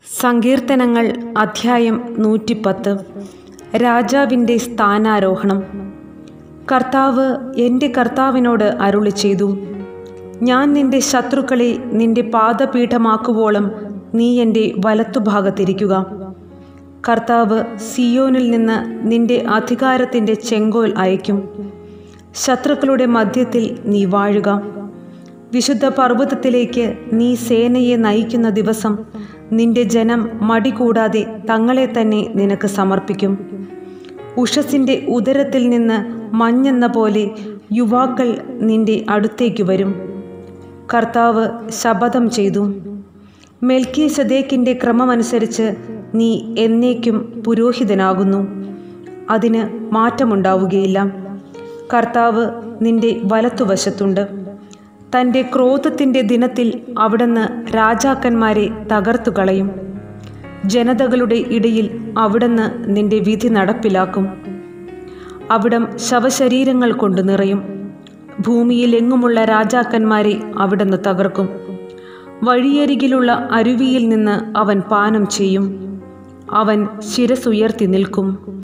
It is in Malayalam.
സങ്കീർത്തനങ്ങൾ അധ്യായം നൂറ്റിപ്പത്ത് രാജാവിൻ്റെ സ്ഥാനാരോഹണം കർത്താവ് എൻ്റെ കർത്താവിനോട് അരുളി ചെയ്തു ഞാൻ നിന്റെ ശത്രുക്കളെ നിന്റെ പാദപീഠമാക്കുവോളം നീ എൻ്റെ വലത്തുഭാഗത്തിരിക്കുക കർത്താവ് സിയോനിൽ നിന്ന് നിന്റെ അധികാരത്തിൻ്റെ ചെങ്കോൽ അയക്കും ശത്രുക്കളുടെ മധ്യത്തിൽ നീ വാഴുക വിശുദ്ധ പർവ്വതത്തിലേക്ക് നീ സേനയെ നയിക്കുന്ന ദിവസം നിന്റെ ജനം മടി കൂടാതെ തങ്ങളെ തന്നെ നിനക്ക് സമർപ്പിക്കും ഉഷസിൻ്റെ ഉദരത്തിൽ നിന്ന് മഞ്ഞെന്ന പോലെ യുവാക്കൾ നിന്റെ അടുത്തേക്ക് വരും കർത്താവ് ശപഥം ചെയ്തു മെൽക്കി സദേക്കിൻ്റെ ക്രമമനുസരിച്ച് നീ എന്നേക്കും പുരോഹിതനാകുന്നു അതിന് മാറ്റമുണ്ടാവുകയില്ല കർത്താവ് നിന്റെ വലത്തുവശത്തുണ്ട് തൻ്റെ ക്രോധത്തിൻ്റെ ദിനത്തിൽ അവിടുന്ന് രാജാക്കന്മാരെ തകർത്തു കളയും ജനതകളുടെ ഇടയിൽ അവിടുന്ന് നിന്റെ വിധി നടപ്പിലാക്കും അവിടം ശവശരീരങ്ങൾ കൊണ്ട് നിറയും ഭൂമിയിലെങ്ങുമുള്ള രാജാക്കന്മാരെ അവിടുന്ന് തകർക്കും വഴിയരികിലുള്ള അരുവിയിൽ നിന്ന് അവൻ പാനം ചെയ്യും അവൻ ശിരസുയർത്തി നിൽക്കും